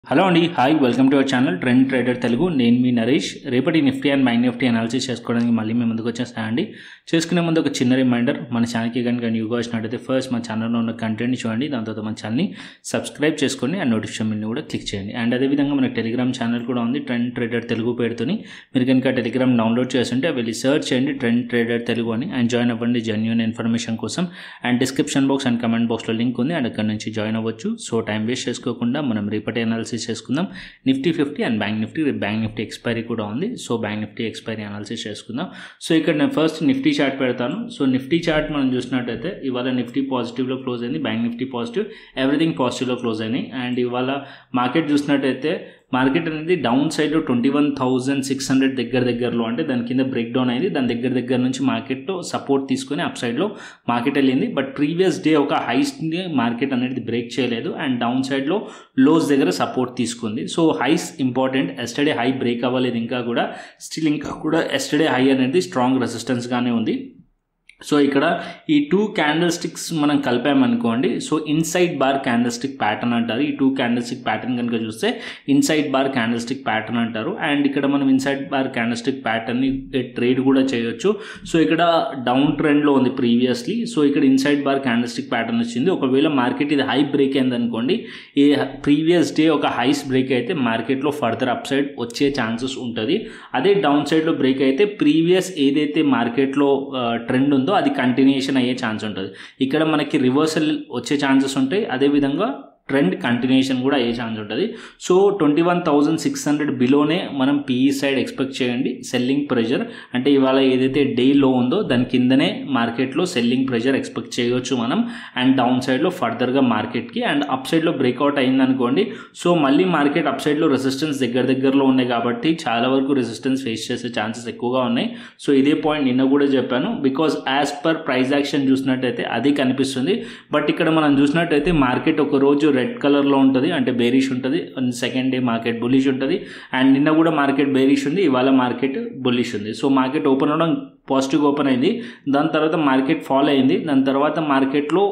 hello అండి hi welcome to our channel trend trader Telugu నేను మీ నరేష్ రేపటి Nifty and mind Nifty analysis చేసుకోవడానికి మళ్ళీ మేము ముందుకు వచ్చేస్తానండి చేసుకునే ముందు ఒక చిన్న రిమైండర్ మన ఛానల్కి కనుక న్యూగా వచ్చినట్టయితే ఫస్ట్ మన ఛానల్లో ఉన్న కంటెంట్ని చూడండి దాని తర్వాత మన ఛానల్ని సబ్స్క్రైబ్ చేసుకొని అండ్ నోటిఫికేషన్ బిల్ని కూడా క్లిక్ చేయండి అండ్ అదేవిధంగా మన టెలిగ్రామ్ ఛానల్ కూడా ఉంది ట్రెండ్ ట్రేడర్ తెలుగు పేరుతోని మీరు కనుక టెలిగ్రామ్ డౌన్లోడ్ చేస్తుంటే వెళ్ళి సర్చ్ చేయండి ట్రెండ్ ట్రేడర్ తెలుగు అని అండ్ జాయిన్ అవ్వండి జెన్యున్ ఇన్ఫర్మేషన్ కోసం and description box and comment బాక్స్లో లింక్ ఉంది అండ్ అక్కడ నుంచి జాయిన్ అవ్వచ్చు సో టైం వేస్ట్ చేసుకోకుండా మనం రేపటి అనాలిసిస్ చేసుకుందాం Nifty fifty and bank Nifty bank Nifty expiry కూడా ఉంది so bank Nifty expiry analysis చేసుకుందాం సో ఇక్కడ నేను ఫస్ట్ నిఫ్టీ చార్ట్ పెడతాను సో నిఫ్టీ చార్ట్ మనం చూసినట్టయితే ఇవాళ నిఫ్టీ పాజిటివ్లో క్లోజ్ అయింది బ్యాంక్ నిఫ్టీ పాజిటివ్ ఎవ్రీథింగ్ పాజిటివ్లో క్లోజ్ అయినాయి అండ్ ఇవాళ మార్కెట్ చూసినట్టయితే మార్కెట్ అనేది down side twenty one thousand six hundred దగ్గర దగ్గరలో అంటే దాని కింద బ్రేక్ డౌన్ అయింది దాని దగ్గర దగ్గర నుంచి మార్కెట్లో సపోర్ట్ తీసుకొని అప్ సైడ్లో మార్కెట్ వెళ్ళింది బట్ ప్రీవియస్ డే ఒక హైస్ని మార్కెట్ అనేది బ్రేక్ చేయలేదు అండ్ డౌన్ సైడ్లో లోస్ దగ్గర సపోర్ట్ తీసుకుంది so highs important yesterday high break అవ్వలేదు ఇంకా కూడా స్టిల్ ఇంకా కూడా ఎస్టర్డే హై అనేది స్ట్రాంగ్ రెసిస్టెన్స్గానే ఉంది సో ఇక్కడ ఈ టూ క్యాండిల్ స్టిక్స్ మనం కలిపామనుకోండి so inside bar candlestick pattern అంటారు ఈ టూ క్యాండిల్ స్టిక్ ప్యాటర్న్ కనుక చూస్తే inside bar candlestick pattern అంటారు అండ్ ఇక్కడ మనం inside bar candlestick ప్యాటర్న్ని trade కూడా చేయొచ్చు సో ఇక్కడ డౌన్ ట్రెండ్లో ఉంది ప్రీవియస్లీ సో ఇక్కడ inside bar candlestick pattern వచ్చింది ఒకవేళ మార్కెట్ ఇది హై బ్రేక్ అయింది అనుకోండి ఈ ప్రీవియస్ డే ఒక హైస్ బ్రేక్ అయితే మార్కెట్లో ఫర్దర్ అప్ సైడ్ వచ్చే ఛాన్సెస్ ఉంటుంది అదే డౌన్ సైడ్లో బ్రేక్ అయితే ప్రీవియస్ ఏదైతే మార్కెట్లో ట్రెండ్ ఉందో అది కంటిన్యూషన్ అయ్యే ఛాన్స్ ఉంటుంది ఇక్కడ మనకి రివర్సల్ వచ్చే ఛాన్సెస్ ఉంటాయి అదేవిధంగా ట్రెండ్ కంటిన్యూషన్ కూడా అయ్యే ఛాన్స్ ఉంటుంది so twenty one thousand six hundred బిలోనే మనం పీఈ సైడ్ ఎక్స్పెక్ట్ చేయండి సెల్లింగ్ ప్రెషర్ అంటే ఇవాళ ఏదైతే డే లో ఉందో దాని కిందనే మార్కెట్లో సెల్లింగ్ ప్రెషర్ ఎక్స్పెక్ట్ చేయవచ్చు మనం అండ్ డౌన్ సైడ్లో ఫర్దర్గా మార్కెట్కి అండ్ అప్ సైడ్లో బ్రేక్అవుట్ అయిందనుకోండి సో మళ్ళీ మార్కెట్ అప్ సైడ్లో రెసిస్టెన్స్ దగ్గర దగ్గరలో ఉన్నాయి కాబట్టి చాలా వరకు రెసిస్టెన్స్ ఫేస్ చేసే ఛాన్సెస్ ఎక్కువగా ఉన్నాయి సో ఇదే పాయింట్ నిన్న కూడా చెప్పాను because as per price action చూసినట్టయితే అది కనిపిస్తుంది బట్ ఇక్కడ మనం చూసినట్టయితే మార్కెట్ ఒక రోజు రెడ్ కలర్లో ఉంటుంది అంటే బేరిష్ ఉంటుంది సెకండ్ డే మార్కెట్ బులిష్ ఉంటుంది అండ్ నిన్న కూడా మార్కెట్ బేరిష్ ఉంది ఇవాళ మార్కెట్ బులిష్ ఉంది సో మార్కెట్ ఓపెన్ అవడం పాజిటివ్ ఓపెన్ అయింది దాని తర్వాత మార్కెట్ ఫాలో అయింది దాని తర్వాత మార్కెట్లో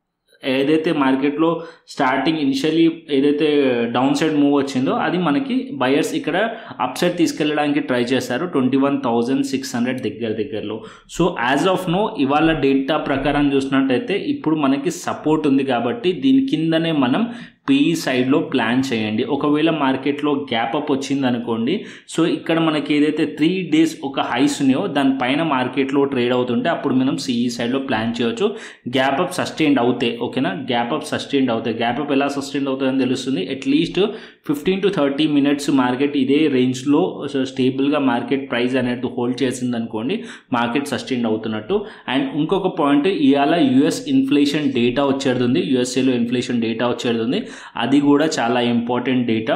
ఏదైతే మార్కెట్లో స్టార్టింగ్ ఇనిషియలీ ఏదైతే డౌన్ సైడ్ మూవ్ వచ్చిందో అది మనకి బయర్స్ ఇక్కడ అప్ సైడ్ తీసుకెళ్ళడానికి ట్రై చేశారు twenty one thousand six hundred దగ్గర దగ్గరలో సో యాజ్ ఆఫ్ నో ఇవాళ డేటా ప్రకారం చూసినట్టయితే ఇప్పుడు మనకి సపోర్ట్ ఉంది కాబట్టి దీని కిందనే మనం పీఈ సైడ్లో ప్లాన్ చేయండి ఒకవేళ మార్కెట్లో గ్యాప్ అప్ వచ్చింది అనుకోండి సో ఇక్కడ మనకి ఏదైతే త్రీ డేస్ ఒక హైస్ ఉన్నాయో దానిపైన మార్కెట్లో ట్రేడ్ అవుతుంటే అప్పుడు మనం సిఈ సైడ్లో ప్లాన్ చేయవచ్చు గ్యాప్ అప్ సస్టైన్డ్ అవుతాయి ఓకేనా గ్యాప్ అప్ సస్టైన్డ్ అవుతాయి గ్యాప్ అప్ ఎలా సస్టైన్డ్ అవుతుందని తెలుస్తుంది at least fifteen to thirty minutes market ఇదే రేంజ్లో స్టేబుల్గా మార్కెట్ ప్రైస్ అనేది హోల్డ్ చేసింది అనుకోండి మార్కెట్ సస్టైన్డ్ అవుతున్నట్టు అండ్ ఇంకొక పాయింట్ ఇవాళ యుఎస్ ఇన్ఫ్లేషన్ డేటా వచ్చేది ఉంది యుఎస్ఏలో ఇన్ఫ్లేషన్ డేటా వచ్చేది ఉంది అది కూడా చాలా ఇంపార్టెంట్ డేటా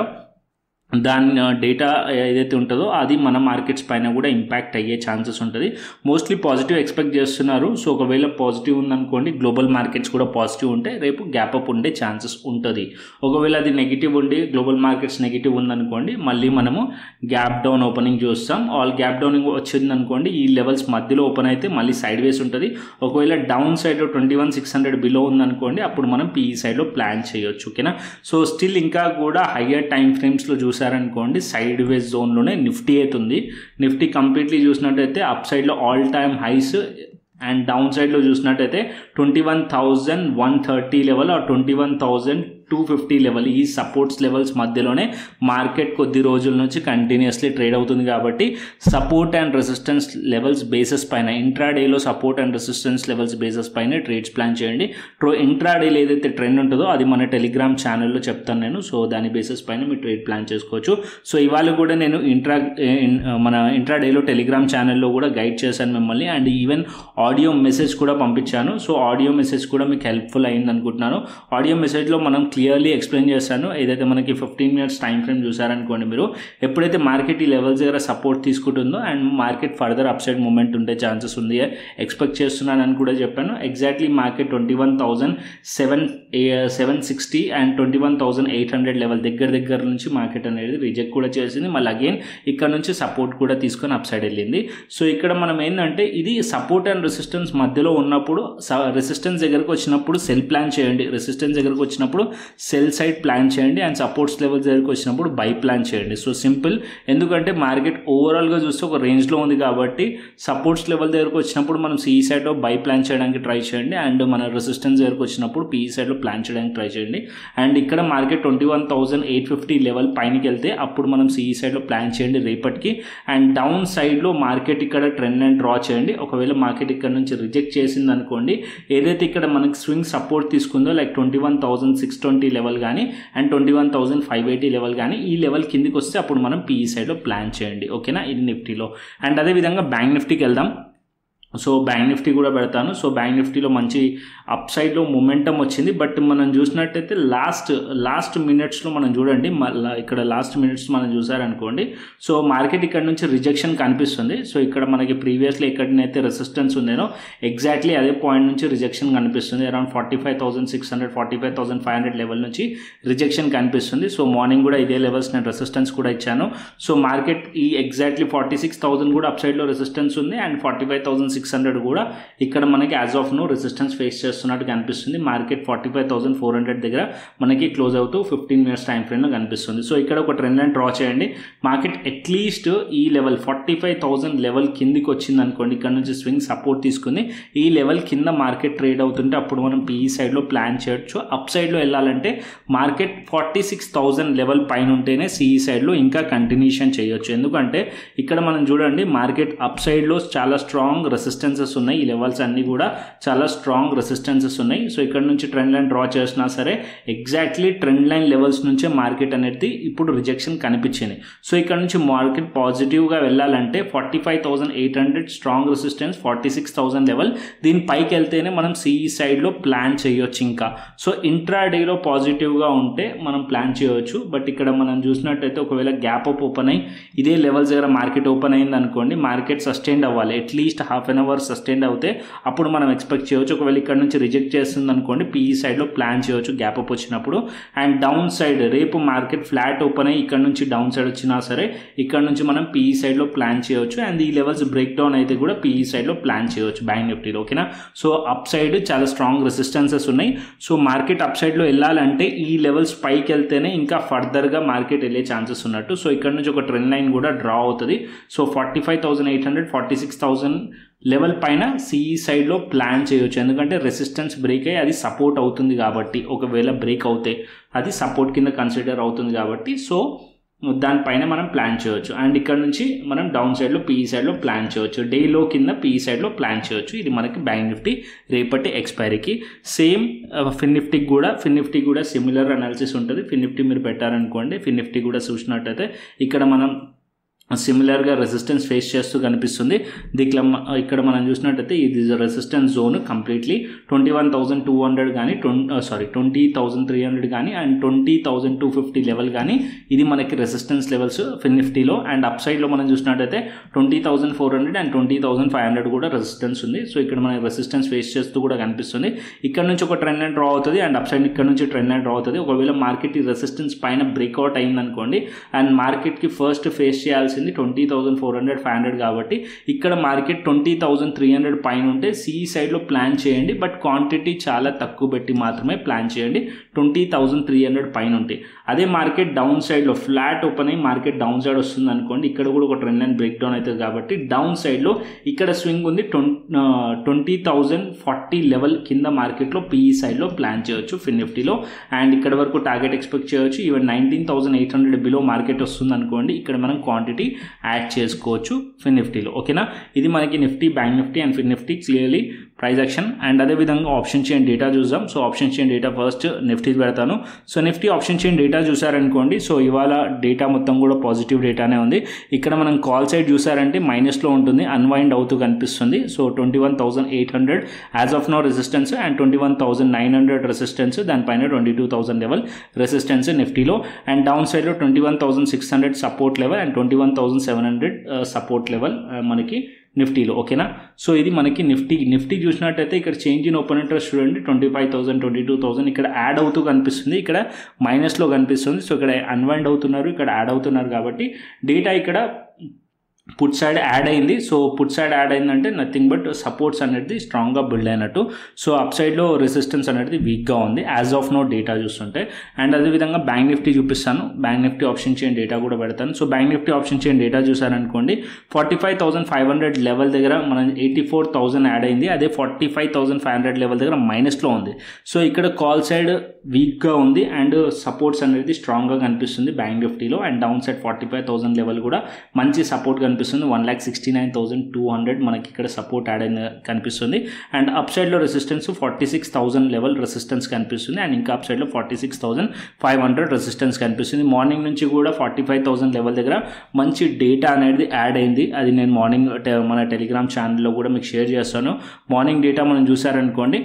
దాని డేటా ఏదైతే ఉంటుందో అది మన మార్కెట్స్ పైన కూడా ఇంపాక్ట్ అయ్యే ఛాన్సెస్ ఉంటుంది మోస్ట్లీ పాజిటివ్ ఎక్స్పెక్ట్ చేస్తున్నారు సో ఒకవేళ పాజిటివ్ ఉందనుకోండి గ్లోబల్ మార్కెట్స్ కూడా పాజిటివ్ ఉంటే రేపు గ్యాప్ అప్ ఉండే ఛాన్సెస్ ఉంటుంది ఒకవేళ అది నెగిటివ్ ఉండి గ్లోబల్ మార్కెట్స్ నెగిటివ్ ఉందనుకోండి మళ్ళీ మనము గ్యాప్ డౌన్ ఓపెనింగ్ చూస్తాం ఆల్ గ్యాప్ డౌన్ వచ్చిందనుకోండి ఈ లెవెల్స్ మధ్యలో ఓపెన్ అయితే మళ్ళీ సైడ్ వేస్ ఉంటుంది ఒకవేళ down side twenty one six hundred below ఉందనుకోండి అప్పుడు మనం పీఈ సైడ్లో ప్లాన్ చేయొచ్చు ఓకేనా సో స్టిల్ ఇంకా కూడా హయ్యర్ టైం ఫ్రేమ్స్లో చూసి చూసారనుకోండి సైడ్ వేస్ జోన్లోనే నిఫ్టీ అవుతుంది నిఫ్టీ కంప్లీట్లీ చూసినట్టయితే అప్ సైడ్లో all time highs and down సైడ్లో చూసినట్టయితే twenty one thousand one thirty level ఆ twenty one thousand two fifty level ఈ సపోర్ట్స్ లెవెల్స్ మధ్యలోనే మార్కెట్ కొద్ది రోజుల నుంచి కంటిన్యూస్లీ ట్రేడ్ అవుతుంది కాబట్టి support and resistance levels bases పైన ఇంట్రాడేలో support and resistance levels bases పైన ట్రేడ్స్ ప్లాన్ చేయండి ట్రో ఇంట్రాడేలో ఏదైతే ట్రెండ్ ఉంటుందో అది మన టెలిగ్రామ్ ఛానల్లో చెప్తాను నేను సో దాని బేసెస్ పైన మీరు ట్రేడ్ ప్లాన్ చేసుకోవచ్చు సో ఇవాళ కూడా నేను ఇంట్రా మన ఇంట్రాడేలో టెలిగ్రామ్ ఛానల్లో కూడా గైడ్ చేశాను మిమ్మల్ని అండ్ ఈవెన్ ఆడియో మెసేజ్ కూడా పంపించాను సో ఆడియో మెసేజ్ కూడా మీకు హెల్ప్ఫుల్ అయింది అనుకుంటున్నాను ఆడియో మెసేజ్లో మనం క్లియర్లీ ఎక్స్ప్లెయిన్ చేశాను ఏదైతే మనకి ఫిఫ్టీన్ మినిట్స్ టైం ఫ్రేమ్ చూసారనుకోండి మీరు ఎప్పుడైతే మార్కెట్ ఈ లెవెల్స్ దగ్గర సపోర్ట్ తీసుకుంటుందో and market further upside moment ఉండే ఛాన్సెస్ ఉంది ఎక్స్పెక్ట్ చేస్తున్నానని కూడా చెప్పాను exactly market twenty one thousand seven seven sixty and twenty one thousand eight hundred level దగ్గర దగ్గర నుంచి మార్కెట్ అనేది రిజెక్ట్ కూడా చేసింది మళ్ళీ అగైన్ ఇక్కడ నుంచి సపోర్ట్ కూడా తీసుకొని అప్ సైడ్ వెళ్ళింది సో ఇక్కడ మనం ఏంటంటే ఇది సపోర్ట్ అండ్ రెసిస్టెన్స్ మధ్యలో ఉన్నప్పుడు రెసిస్టెన్స్ దగ్గరకు వచ్చినప్పుడు సెల్ ప్లాన్ చేయండి రెసిస్టెన్స్ దగ్గరకు వచ్చినప్పుడు సెల్ సైడ్ ప్లాన్ చేయండి అండ్ సపోర్ట్స్ లెవెల్ దగ్గరికి వచ్చినప్పుడు బై ప్లాన్ చేయండి సో సింపుల్ ఎందుకంటే మార్కెట్ ఓవరాల్గా చూస్తే ఒక రేంజ్లో ఉంది కాబట్టి సపోర్ట్స్ లెవెల్ దగ్గరకు వచ్చినప్పుడు మనం సిఈ సైడ్లో బై ప్లాన్ చేయడానికి ట్రై చేయండి అండ్ మన రెసిస్టెన్స్ దగ్గరకు వచ్చినప్పుడు పీఈ సైడ్లో ప్లాన్ చేయడానికి ట్రై చేయండి అండ్ ఇక్కడ market twenty one thousand eight fifty level పైనకి వెళ్తే అప్పుడు మనం సిఈ సైడ్లో ప్లాన్ చేయండి రేపటికి అండ్ డౌన్ సైడ్లో మార్కెట్ ఇక్కడ ట్రెండ్ అండ్ డ్రా చేయండి ఒకవేళ మార్కెట్ ఇక్కడ నుంచి రిజెక్ట్ చేసింది అనుకోండి ఏదైతే ఇక్కడ మనకి స్వింగ్ సపోర్ట్ తీసుకుందో like twenty one thousand six twenty level కానీ and twenty one thousand five eighty level కానీ ఈ లెవెల్ కిందికి వస్తే అప్పుడు మనం పీఈ సైడ్లో ప్లాన్ చేయండి ఓకేనా ఇది నిఫ్టీలో అండ్ అదేవిధంగా బ్యాంక్ నిఫ్టీకి వెళ్దాం సో బ్యాంక్ నిఫ్టీ కూడా పెడతాను సో బ్యాంక్ నిఫ్టీలో మంచి అప్ సైడ్లో మొమెంటం వచ్చింది బట్ మనం చూసినట్టయితే లాస్ట్ లాస్ట్ మినిట్స్లో మనం చూడండి మళ్ళీ ఇక్కడ లాస్ట్ మినిట్స్ మనం చూసారనుకోండి సో మార్కెట్ ఇక్కడ నుంచి రిజెక్షన్ కనిపిస్తుంది సో ఇక్కడ మనకి ప్రీవియస్లీ ఎక్కడనైతే రెసిస్టెన్స్ ఉందేనో ఎగ్జాక్ట్లీ అదే పాయింట్ నుంచి రిజెక్షన్ కనిపిస్తుంది around forty five thousand six hundred forty five thousand five hundred level నుంచి రిజెక్షన్ కనిపిస్తుంది సో మార్నింగ్ కూడా ఇదే లెవెల్స్ నేను రెసిస్టెన్స్ కూడా ఇచ్చాను సో మార్కెట్ ఈ ఎగ్జాక్ట్లీ ఫార్టీ సిక్స్ థౌసండ్ కూడా అప్ సైడ్లో రెసిస్టెన్స్ ఉంది and forty five thousand six hundred కూడా ఇక్కడ మనకి as of now resistance face చేస్తున్నట్టు కనిపిస్తుంది market forty five thousand four hundred దగ్గర మనకి క్లోజ్ అవుతూ ఫిఫ్టీన్ మినిట్స్ టైం ఫ్రేమ్లో కనిపిస్తుంది సో ఇక్కడ ఒక ట్రెండ్ లైన్ డ్రా చేయండి మార్కెట్ అట్లీస్ట్ ఈ level forty five thousand level కిందికి వచ్చింది అనుకోండి ఇక్కడ నుంచి స్వింగ్ సపోర్ట్ తీసుకుని ఈ లెవెల్ కింద మార్కెట్ ట్రేడ్ అవుతుంటే అప్పుడు మనం పీఈ సైడ్లో ప్లాన్ చేయొచ్చు అప్ సైడ్లో వెళ్ళాలంటే market forty six thousand level పైన ఉంటేనే సిఈ సైడ్లో ఇంకా కంటిన్యూషన్ చేయొచ్చు ఎందుకంటే ఇక్కడ మనం చూడండి మార్కెట్ అప్ సైడ్లో చాలా స్ట్రాంగ్ రెసిస్టెన్సెస్ ఉన్నాయి ఈ లెవెల్స్ అన్నీ కూడా చాలా స్ట్రాంగ్ రెసిస్టెన్సెస్ ఉన్నాయి సో ఇక్కడ నుంచి ట్రెండ్ లైన్ డ్రా చేసినా సరే ఎగ్జాక్ట్లీ ట్రెండ్ లైన్ లెవెల్స్ నుంచే మార్కెట్ అనేది ఇప్పుడు రిజెక్షన్ కనిపించింది సో ఇక్కడ నుంచి మార్కెట్ పాజిటివ్గా వెళ్ళాలంటే forty five thousand eight hundred strong resistance forty six thousand level దీని పైకి వెళ్తేనే మనం సిఈ సైడ్లో ప్లాన్ చేయొచ్చు ఇంకా సో ఇంట్రా డేలో పాజిటివ్గా ఉంటే మనం ప్లాన్ చేయవచ్చు బట్ ఇక్కడ మనం చూసినట్టయితే ఒకవేళ గ్యాప్ అప్ ఓపెన్ అయ్యి ఇదే లెవెల్స్ దగ్గర మార్కెట్ ఓపెన్ అయింది అనుకోండి మార్కెట్ సస్టైన్ అవ్వాలి at least half an hour sustain అవుతే అప్పుడు మనం ఎక్స్పెక్ట్ చేయవచ్చు ఒకవేళ ఇక్కడ నుంచి రిజెక్ట్ చేస్తుంది అనుకోండి పీఈ సైడ్లో ప్లాన్ చేయవచ్చు గ్యాప్ అప్ వచ్చినప్పుడు అండ్ డౌన్ సైడ్ రేపు మార్కెట్ ఫ్లాట్ ఓపెన్ అయ్యి ఇక్కడ నుంచి డౌన్ సైడ్ వచ్చినా సరే ఇక్కడ నుంచి మనం పీఈ సైడ్లో ప్లాన్ చేయవచ్చు అండ్ ఈ లెవెల్స్ బ్రేక్ డౌన్ అయితే కూడా పీఈ సైడ్లో ప్లాన్ చేయవచ్చు బ్యాంక్ నిఫ్టీలో ఓకేనా సో అప్ సైడ్ చాలా స్ట్రాంగ్ రెసిస్టెన్సెస్ ఉన్నాయి సో మార్కెట్ అప్ సైడ్లో వెళ్ళాలంటే ఈ లెవెల్స్ పైకి వెళ్తేనే ఇంకా ఫర్దర్గా మార్కెట్ వెళ్ళే ఛాన్సెస్ ఉన్నట్టు సో ఇక్కడ నుంచి ఒక ట్రెండ్ లైన్ కూడా డ్రా అవుతుంది so forty five thousand eight hundred forty six thousand level పైన సిఈ సైడ్లో ప్లాన్ చేయొచ్చు ఎందుకంటే రెసిస్టెన్స్ బ్రేక్ అయ్యి అది సపోర్ట్ అవుతుంది కాబట్టి ఒకవేళ బ్రేక్ అవుతే అది సపోర్ట్ కింద కన్సిడర్ అవుతుంది కాబట్టి సో దానిపైన మనం ప్లాన్ చేయొచ్చు అండ్ ఇక్కడ నుంచి మనం డౌన్ సైడ్లో పీఈ సైడ్లో ప్లాన్ చేయవచ్చు డేలో కింద పీఈ సైడ్లో ప్లాన్ చేయొచ్చు ఇది మనకి బ్యాంక్ నిఫ్టీ రేపటి ఎక్స్పైరీకి సేమ్ ఫిన్ నిఫ్టీకి కూడా ఫిన్ నిఫ్టీ కూడా సిమిలర్ అనాలిసిస్ ఉంటుంది ఫిన్ నిఫ్టీ మీరు పెట్టారనుకోండి ఫిన్ నిఫ్టీ కూడా చూసినట్టయితే ఇక్కడ మనం సిమిలర్గా రెసిస్టెన్స్ ఫేస్ చేస్తూ కనిపిస్తుంది దీంట్లో ఇక్కడ మనం చూసినట్టయితే ఇది resistance zone completely twenty one thousand two hundred కానీ twen sorry twenty thousand three hundred కానీ and twenty thousand two fifty level కానీ ఇది మనకి రెసిస్టెన్స్ లెవెల్స్ ఫిన్ నిఫ్టీలో అండ్ అప్ సైడ్లో మనం చూసినట్టయితే twenty thousand four hundred and twenty thousand five hundred కూడా రెసిస్టెన్స్ ఉంది సో ఇక్కడ మనకి రెసిస్టెన్స్ ఫేస్ చేస్తూ కూడా కనిపిస్తుంది ఇక్కడ నుంచి ఒక ట్రెండ్ లైన్ డ్రా అవుతుంది అండ్ అప్ సైడ్ ఇక్కడ నుంచి ట్రెండ్ లైన్ డ్రా అవుతుంది ఒకవేళ మార్కెట్ ఈ రెసిస్టెన్స్ పైన బ్రేక్అవుట్ అయిందనుకోండి అండ్ మార్కెట్కి ఫస్ట్ ఫేస్ చేయాల్సి వచ్చింది twenty thousand four hundred five hundred కాబట్టి ఇక్కడ market twenty thousand three hundred పైన ఉంటే సిఈ సైడ్లో ప్లాన్ చేయండి బట్ క్వాంటిటీ చాలా తక్కువ పెట్టి మాత్రమే ప్లాన్ చేయండి ట్వంటీ థౌసండ్ త్రీ హండ్రెడ్ పైన ఉంటాయి అదే మార్కెట్ డౌన్ సైడ్లో ఫ్లాట్ ఓపెన్ అయ్యి మార్కెట్ డౌన్ సైడ్ వస్తుంది అనుకోండి ఇక్కడ కూడా ఒక ట్రెండ్ లైన్ బ్రేక్ డౌన్ అవుతుంది కాబట్టి డౌన్ సైడ్లో ఇక్కడ స్వింగ్ ఉంది ట్వంటీ థౌజండ్ ఫార్టీ లెవెల్ కింద మార్కెట్లో పీఈ సైడ్లో ప్లాన్ చేయొచ్చు ఫిన్ నిఫ్టీలో అండ్ ఇక్కడ వరకు టార్గెట్ ఎక్స్పెక్ట్ చేయొచ్చు even nineteen thousand eight hundred below market వస్తుంది అనుకోండి ఇక్కడ మనం క్వాంటిటీ యాడ్ చేసుకోవచ్చు ఫిన్ నిఫ్టీలో ఓకేనా ఇది మనకి Nifty bank Nifty and fin Nifty clearly price action and అదేవిధంగా ఆప్షన్ చైన్ డేటా చూద్దాం so option chain data first Nifty పెడతాను so Nifty option chain data చూసారనుకోండి సో ఇవాళ డేటా మొత్తం కూడా పాజిటివ్ డేటానే ఉంది ఇక్కడ మనం కాల్ సైడ్ చూసారంటే మైనస్లో ఉంటుంది అన్వైండ్ అవుతూ కనిపిస్తుంది so twenty one thousand eight hundred as of now resistance and twenty one thousand nine hundred resistance దానిపైన twenty two thousand level resistance నిఫ్టీలో అండ్ డౌన్ సైడ్లో twenty one thousand six hundred support level and twenty one thousand seven hundred support level మనకి నిఫ్టీలో ఓకేనా so ఇది మనకి Nifty Nifty చూసినట్టయితే ఇక్కడ చేంజ్ ఇన్ ఓపెన్ ఇంట్రెస్ట్ చూడండి twenty five thousand twenty two thousand ఇక్కడ యాడ్ అవుతూ కనిపిస్తుంది ఇక్కడ మైనస్లో కనిపిస్తుంది సో ఇక్కడ అన్వైండ్ అవుతున్నారు ఇక్కడ యాడ్ అవుతున్నారు కాబట్టి డేటా ఇక్కడ పుట్ సైడ్ యాడ్ అయింది సో పుట్ సైడ్ యాడ్ అయిందంటే నథింగ్ బట్ సపోర్ట్స్ అనేది స్ట్రాంగ్గా బిల్డ్ అయినట్టు సో అప్ సైడ్లో రెసిస్టెన్స్ అనేది వీక్గా ఉంది యాజ్ ఆఫ్ నో డేటా చూస్తుంటే అండ్ అదేవిధంగా బ్యాంక్ నిఫ్టీ చూపిస్తాను బ్యాంక్ నిఫ్టీ ఆప్షన్ చేయండి డేటా కూడా పెడతాను సో బ్యాంక్ నిఫ్టీ ఆప్షన్ చేయండి డేటా చూసారనుకోండి forty five thousand five hundred level దగ్గర మనం ఎయిటీ ఫోర్ థౌసండ్ యాడ్ అయింది అదే forty five thousand five hundred level దగ్గర మైనస్లో ఉంది సో ఇక్కడ కాల్ సైడ్ వీక్గా ఉంది అండ్ సపోర్ట్స్ అనేది స్ట్రాంగ్గా కనిపిస్తుంది బ్యాంక్ నిఫ్టీలో and down side forty five thousand level కూడా మంచి సపోర్ట్ కనిపిస్తుంది one lakh sixty nine thousand two hundred మనకి ఇక్కడ సపోర్ట్ యాడ్ అయిన కనిపిస్తుంది అండ్ అప్ సైడ్లో resistance forty six thousand level resistance కనిపిస్తుంది అండ్ ఇంకా అప్ సైడ్లో forty six thousand five hundred resistance కనిపిస్తుంది మార్నింగ్ నుంచి కూడా ఫార్టీ ఫైవ్ థౌసండ్ లెవెల్ దగ్గర మంచి డేటా అనేది యాడ్ అయింది అది నేను మార్నింగ్ మన టెలిగ్రామ్ ఛానల్లో కూడా మీకు షేర్ చేస్తాను మార్నింగ్ డేటా మనం చూసారనుకోండి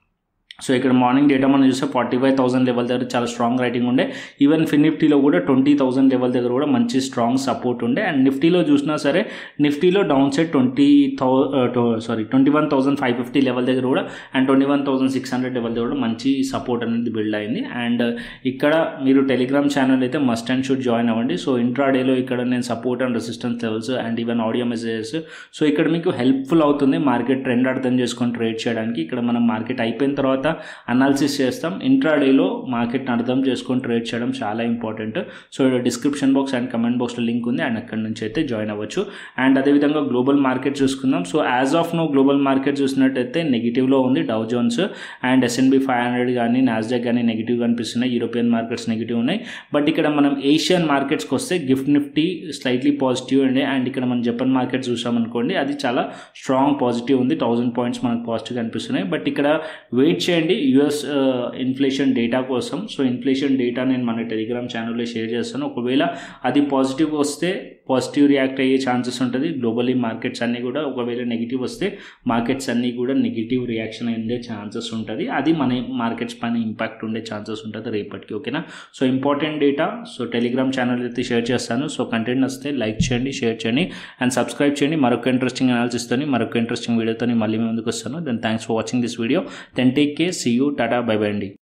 సో ఇక్కడ మార్నింగ్ డేటా మనం చూస్తే ఫార్టీ ఫైవ్ థౌసండ్ లెవెల్ దగ్గర చాలా స్ట్రాంగ్ రైటింగ్ ఉండే ఈవెన్ ఫిన్ నిఫ్టీలో కూడా ట్వంటీ థౌసండ్ లెవెల్ దగ్గర కూడా మంచి స్ట్రాంగ్ సపోర్ట్ ఉండే అండ్ నిఫ్టీలో చూసినా సరే నిఫ్టీలో down side twenty thou sorry twenty one thousand five fifty level దగ్గర కూడా and twenty one thousand six hundred level దగ్గర కూడా మంచి సపోర్ట్ అనేది బిల్డ్ అయింది అండ్ ఇక్కడ మీరు టెలిగ్రామ్ ఛానల్ అయితే మస్ట్ అండ్ షుడ్ జాయిన్ అవ్వండి సో ఇంట్రాడేలో ఇక్కడ నేను support and resistance levels and even audio messages so ఇక్కడ మీకు హెల్ప్ఫుల్ అవుతుంది మార్కెట్ ట్రెండ్ అర్థం చేసుకొని ట్రేడ్ చేయడానికి ఇక్కడ మనం మార్కెట్ అయిపోయిన తర్వాత అనాలిసిస్ చేస్తాం ఇంట్రాడేలో మార్కెట్ని అర్థం చేసుకొని ట్రేడ్ చేయడం చాలా important so description box and comment బాక్స్లో లింక్ ఉంది అండ్ అక్కడ నుంచి అయితే జాయిన్ అవ్వచ్చు అండ్ అదేవిధంగా గ్లోబల్ మార్కెట్ చూసుకుందాం so as of now global market చూసినట్టయితే నెగిటివ్లో ఉంది Dow Jones and S and P five hundred కానీ నాస్డాక్ కానీ నెగిటివ్ కనిపిస్తున్నాయి యూరోపియన్ మార్కెట్స్ నెగిటివ్ ఉన్నాయి బట్ ఇక్కడ మనం ఏషియన్ మార్కెట్స్కి వస్తే గిఫ్ట్ నిఫ్టీ స్లైట్లీ పాజిటివ్ అండి అండ్ ఇక్కడ మనం జపాన్ మార్కెట్ చూసామనుకోండి అది చాలా స్ట్రాంగ్ పాజిటివ్ ఉంది థౌసండ్ పాయింట్స్ మనకు పాజిటివ్ కనిపిస్తున్నాయి బట్ ఇక్కడ వెయిట్ చేయండి యుఎస్ ఇన్ఫ్లేషన్ డేటా కోసం సో ఇన్ఫ్లేషన్ డేటా నేను మన టెలిగ్రామ్ ఛానల్లో షేర్ చేస్తాను ఒకవేళ అది పాజిటివ్ వస్తే పాజిటివ్ రియాక్ట్ అయ్యే ఛాన్సెస్ ఉంటుంది గ్లోబలీ మార్కెట్స్ అన్నీ కూడా ఒకవేళ నెగిటివ్ వస్తే మార్కెట్స్ అన్నీ కూడా నెగిటివ్ రియాక్షన్ అయ్యే ఛాన్సెస్ ఉంటుంది అది మన మార్కెట్స్ పైన ఇంపాక్ట్ ఉండే ఛాన్సెస్ ఉంటుంది రేపటికి ఓకేనా so important data so Telegram channel అయితే షేర్ చేస్తాను సో కంటెంట్ వస్తే లైక్ చేయండి షేర్ చేయండి అండ్ సబ్స్క్రైబ్ చేయండి మరొక ఇంట్రెస్టింగ్ అనాలిసిస్తో మరొక ఇంట్రెస్టింగ్ వీడియోతో మళ్ళీ ముందుకు వస్తాను then thanks for watching this video then take care see you tata bye bye అండి